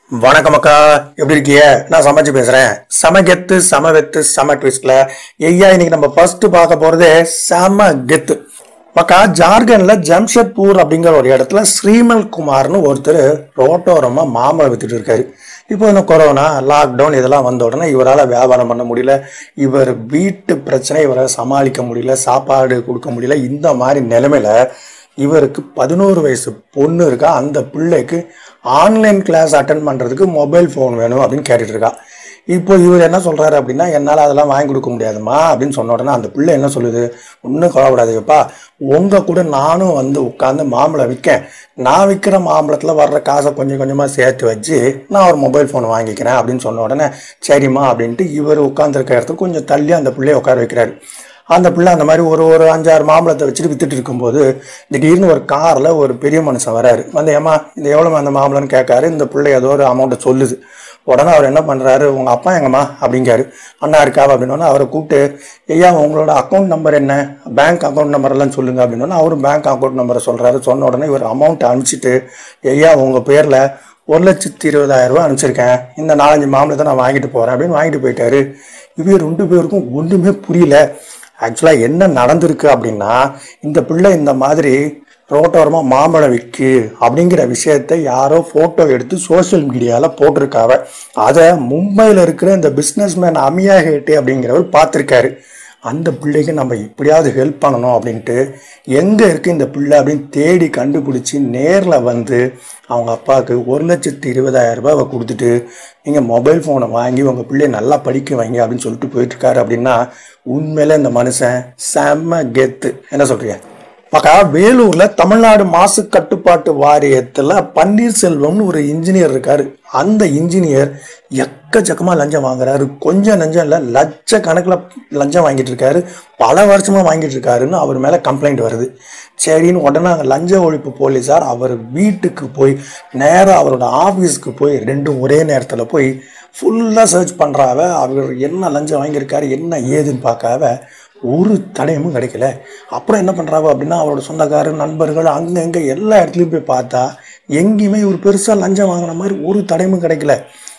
வணக்கம் அக்கா எப்படி இருக்கீங்க நான் சமைச்சு பேசுறேன் சமகெத்து சமவெத்து சம ட்விஸ்ட்ல ஐயா இன்னைக்கு நம்ம ஃபர்ஸ்ட் பார்க்க போறதே சம கெத்து மக்கா ஜார்க்கண்ட்ல ஜம்ஷெட்பூர் அப்படிங்கிற ஒரு இடத்துல ஸ்ரீமல் குமார்னு ஒருத்தர் ரோட்டோரமா மாம்பழம் வித்துட்டு இருக்காரு இப்போ இந்த கொரோனா லாக்டவுன் இதெல்லாம் வந்த உடனே இவரால் வியாபாரம் பண்ண முடியல இவர் வீட்டு பிரச்சனை இவரால் சமாளிக்க முடியல சாப்பாடு கொடுக்க முடியல இந்த மாதிரி நிலைமையில இவருக்கு பதினோரு வயசு பொண்ணு இருக்கா அந்த பிள்ளைக்கு ஆன்லைன் கிளாஸ் அட்டன் பண்ணுறதுக்கு மொபைல் ஃபோன் வேணும் அப்படின்னு கேட்டுட்டு இருக்கா இப்போ இவர் என்ன சொல்றாரு அப்படின்னா என்னால் அதெல்லாம் வாங்கி கொடுக்க முடியாதும்மா அப்படின்னு சொன்ன உடனே அந்த பிள்ளை என்ன சொல்லுது ஒன்றும் கவலைப்படாதீங்கப்பா உங்க கூட நானும் வந்து உட்காந்து மாம்பழம் விற்கேன் நான் விற்கிற மாம்பழத்தில் வர்ற காசை கொஞ்சம் கொஞ்சமாக சேர்த்து வச்சு நான் ஒரு மொபைல் ஃபோன் வாங்கிக்கிறேன் அப்படின்னு சொன்ன உடனே சரிம்மா அப்படின்ட்டு இவர் உட்காந்துருக்க இடத்துக்கு கொஞ்சம் தள்ளி அந்த பிள்ளைய உட்கார வைக்கிறாரு அந்த பிள்ளை அந்த மாதிரி ஒரு ஒரு அஞ்சாறு மாம்பழத்தை வச்சுட்டு வித்துட்டு இருக்கும்போது திடீர்னு ஒரு காரில் ஒரு பெரிய மனுஷன் வராரு வந்து ஏமா இந்த எவ்வளோ அந்த மாம்பழம்னு கேட்காரு இந்த பிள்ளை ஏதோ ஒரு அமௌண்ட்டை சொல்லுது உடனே அவர் என்ன பண்ணுறாரு உங்கள் அப்பா எங்கம்மா அப்படிங்காரு அண்ணா இருக்காவா அப்படின்னோடனே அவரை கூப்பிட்டு ஐயா உங்களோட அக்கௌண்ட் நம்பர் என்ன பேங்க் அக்கௌண்ட் நம்பர் எல்லாம் சொல்லுங்க அப்படின்னோடனே அவரும் பேங்க் அக்கௌண்ட் நம்பரை சொல்கிறாரு சொன்ன உடனே இவர் அமௌண்ட் அனுப்பிச்சிட்டு ஐயா உங்கள் பேரில் ஒரு லட்சத்தி இருபதாயிரம் ரூபாய் அனுப்பிச்சிருக்கேன் இந்த நாலஞ்சு மாம்பழத்தை நான் வாங்கிட்டு போகிறேன் அப்படின்னு வாங்கிட்டு போயிட்டாரு இவங்க ரெண்டு பேருக்கும் ஒன்றுமே புரியல ஆக்சுவலாக என்ன நடந்திருக்கு அப்படின்னா இந்த பிள்ளை இந்த மாதிரி ரோட்டோரமாக மாம்பழம் விற்கு அப்படிங்கிற விஷயத்தை யாரோ ஃபோட்டோ எடுத்து சோஷியல் மீடியாவில் போட்டிருக்காவ அதை மும்பையில் இருக்கிற இந்த பிஸ்னஸ் மேன் அமியா ஹேட்டே அப்படிங்கிறவர் பார்த்துருக்காரு அந்த பிள்ளைக்கு நம்ம எப்படியாவது ஹெல்ப் பண்ணணும் அப்படின்ட்டு எங்கே இருக்குது இந்த பிள்ளை அப்படின்னு தேடி கண்டுபிடிச்சி நேரில் வந்து அவங்க அப்பாவுக்கு ஒரு லட்சத்தி இருபதாயிரம் ரூபாவை கொடுத்துட்டு நீங்கள் மொபைல் ஃபோனை வாங்கி உங்கள் பிள்ளைய நல்லா படிக்க வைங்க அப்படின்னு சொல்லிட்டு போயிட்டுருக்காரு அப்படின்னா உண்மையில இந்த மனுஷன் செம்ம கெத்து என்ன சொல்கிறீங்க பக்கா வேலூர்ல தமிழ்நாடு மாசு கட்டுப்பாட்டு வாரியத்துல பன்னீர்செல்வம்னு ஒரு இன்ஜினியர் இருக்காரு அந்த இன்ஜினியர் எக்கச்சக்கமா லஞ்சம் வாங்குறாரு கொஞ்சம் லஞ்சம் இல்ல லட்சக்கணக்கில் லஞ்சம் வாங்கிட்டு இருக்காரு பல வருஷமா வாங்கிட்டு இருக்காருன்னு அவர் மேல கம்ப்ளைண்ட் வருது சரின்னு உடனே அங்க லஞ்ச ஒழிப்பு போலீஸார் அவர் வீட்டுக்கு போய் நேராக அவரோட ஆஃபீஸ்க்கு போய் ரெண்டும் ஒரே நேரத்தில் போய் ஃபுல்லாக சர்ச் பண்ணுறாவ அவர் என்ன லஞ்சம் வாங்கியிருக்காரு என்ன ஏதுன்னு பார்க்காவ ஒரு தடயமும் கிடைக்கல அப்புறம் என்ன பண்ணுறாவோ அப்படின்னா அவரோட சொந்தக்காரர் நண்பர்கள் அங்கே இங்கே எல்லா இடத்துலையும் போய் பார்த்தா எங்கேயுமே ஒரு பெருசாக லஞ்சம் வாங்கின மாதிரி ஒரு தடயமும் கிடைக்கல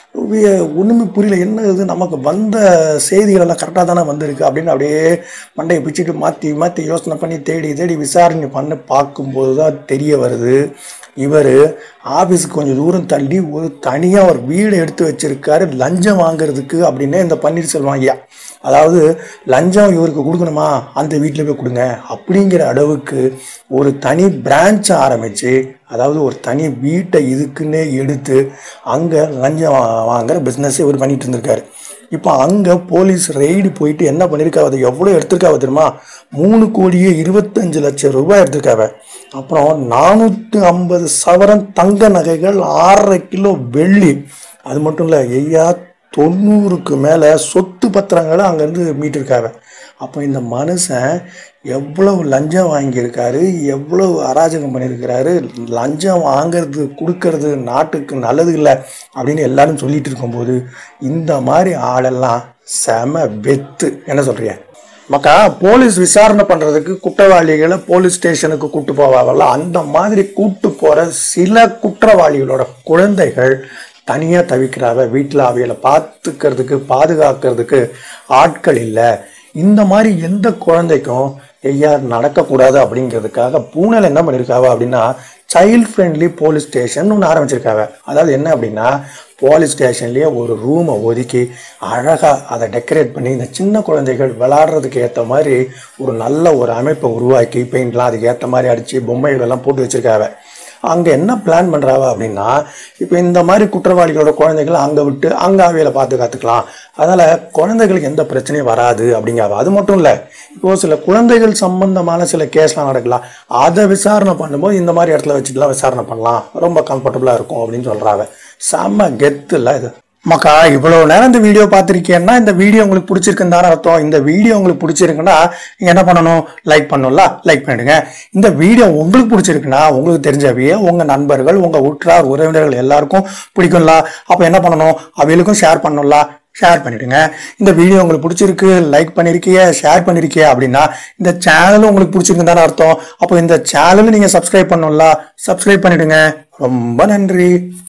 வி- ஒண்ணுமே புரியல என்ன இது நமக்கு வந்த செய்திகள் எல்லாம் கரெக்டாக தானே வந்திருக்கு அப்படின்னு அப்படியே மண்டையை பிச்சுட்டு மாற்றி மாற்றி யோசனை பண்ணி தேடி தேடி விசாரணை பண்ணி பார்க்கும்போது தான் தெரிய வருது இவர் ஆஃபீஸுக்கு கொஞ்சம் தூரம் தள்ளி ஒரு தனியாக ஒரு வீடு எடுத்து வச்சிருக்காரு லஞ்சம் வாங்குறதுக்கு அப்படின்னே இந்த பன்னீர்செல்வம் ஐயா அதாவது லஞ்சம் இவருக்கு கொடுக்கணுமா அந்த வீட்டில் போய் கொடுங்க அப்படிங்கிற அளவுக்கு ஒரு தனி பிரான்ச் ஆரம்பித்து அதாவது ஒரு தனி வீட்டை இதுக்குன்னே எடுத்து அங்கே லஞ்சம் வா- வாங்குற பிஸ்னஸ் இவர் பண்ணிட்டு இருந்திருக்காரு இப்போ அங்கே போலீஸ் ரெய்டு போயிட்டு என்ன பண்ணியிருக்காவ அதை எவ்வளோ எடுத்திருக்காவ தெரியுமா மூணு கோடியே இருபத்தஞ்சு லட்சம் ரூபாய் எடுத்திருக்காவ அப்புறம் நானூற்றி ஐம்பது சவரன் தங்க நகைகள் ஆறரை கிலோ வெள்ளி அது மட்டும் இல்லை ஐயா தொண்ணூறுக்கு மேலே சொத்து பத்திரங்களை அங்கேருந்து மீட்டிருக்காவ அப்போ இந்த மனுஷன் எவ்வளவு லஞ்சம் வாங்கியிருக்காரு எவ்வளவு அராஜகம் பண்ணியிருக்கிறாரு லஞ்சம் வாங்குறது கொடுக்கறது நாட்டுக்கு நல்லது இல்லை அப்படின்னு எல்லாரும் சொல்லிட்டு இருக்கும்போது இந்த மாதிரி ஆளெல்லாம் செம வெத்து என்ன சொல்றீங்க மக்கா போலீஸ் விசாரணை பண்றதுக்கு குற்றவாளிகளை போலீஸ் ஸ்டேஷனுக்கு கூட்டு போவாங்கல்ல அந்த மாதிரி கூட்டு போற சில குற்றவாளிகளோட குழந்தைகள் தனியா தவிக்கிறாவ வீட்டில் அவைகளை பார்த்துக்கிறதுக்கு பாதுகாக்கிறதுக்கு ஆட்கள் இல்லை இந்த மாதிரி எந்த குழந்தைக்கும் ஐயா நடக்கக்கூடாது அப்படிங்கிறதுக்காக பூனேல என்ன பண்ணியிருக்காவ அப்படின்னா சைல்ட் ஃப்ரெண்ட்லி போலீஸ் ஸ்டேஷன் ஒன்று ஆரம்பிச்சிருக்காவ அதாவது என்ன அப்படின்னா போலீஸ் ஸ்டேஷன்லேயே ஒரு ரூமை ஒதுக்கி அழகாக அதை டெக்கரேட் பண்ணி இந்த சின்ன குழந்தைகள் விளாடுறதுக்கு ஏற்ற மாதிரி ஒரு நல்ல ஒரு அமைப்பை உருவாக்கி பெயிண்ட்லாம் அதுக்கு ஏற்ற மாதிரி அடித்து பொம்மைகள் எல்லாம் போட்டு வச்சிருக்காவ அங்கே என்ன பிளான் பண்ணுறாவ அப்படின்னா இப்போ இந்த மாதிரி குற்றவாளிகளோட குழந்தைகளை அங்கே விட்டு அங்கே அவையில பார்த்து காத்துக்கலாம் அதனால் குழந்தைகளுக்கு எந்த பிரச்சனையும் வராது அப்படிங்காவ அது மட்டும் இல்லை இப்போ சில குழந்தைகள் சம்பந்தமான சில கேஸ்லாம் நடக்கலாம் அதை விசாரணை பண்ணும்போது இந்த மாதிரி இடத்துல வச்சுட்டுலாம் விசாரணை பண்ணலாம் ரொம்ப கம்ஃபர்டபுளாக இருக்கும் அப்படின்னு சொல்கிறாவ செம்ம கெத்து இல்லை இது மக்கா இவ்வளவு நேரம் இந்த வீடியோ பார்த்துருக்கேன்னா இந்த வீடியோ உங்களுக்கு பிடிச்சிருக்குன்னு தானே அர்த்தம் இந்த வீடியோ உங்களுக்கு பிடிச்சிருக்குன்னா நீங்க என்ன பண்ணணும் லைக் பண்ணணும்ல லைக் பண்ணிடுங்க இந்த வீடியோ உங்களுக்கு பிடிச்சிருக்குன்னா உங்களுக்கு தெரிஞ்சவையே உங்க நண்பர்கள் உங்க உற்றார் உறவினர்கள் எல்லாருக்கும் பிடிக்கும்ல அப்ப என்ன பண்ணணும் அவைகளுக்கும் ஷேர் பண்ணணும்ல ஷேர் பண்ணிடுங்க இந்த வீடியோ உங்களுக்கு பிடிச்சிருக்கு லைக் பண்ணிருக்கிய ஷேர் பண்ணிருக்கிய அப்படின்னா இந்த சேனலும் உங்களுக்கு பிடிச்சிருக்குன்னு தானே அர்த்தம் அப்போ இந்த சேனலும் நீங்க சப்ஸ்கிரைப் பண்ணணும்ல சப்ஸ்கிரைப் பண்ணிடுங்க ரொம்ப நன்றி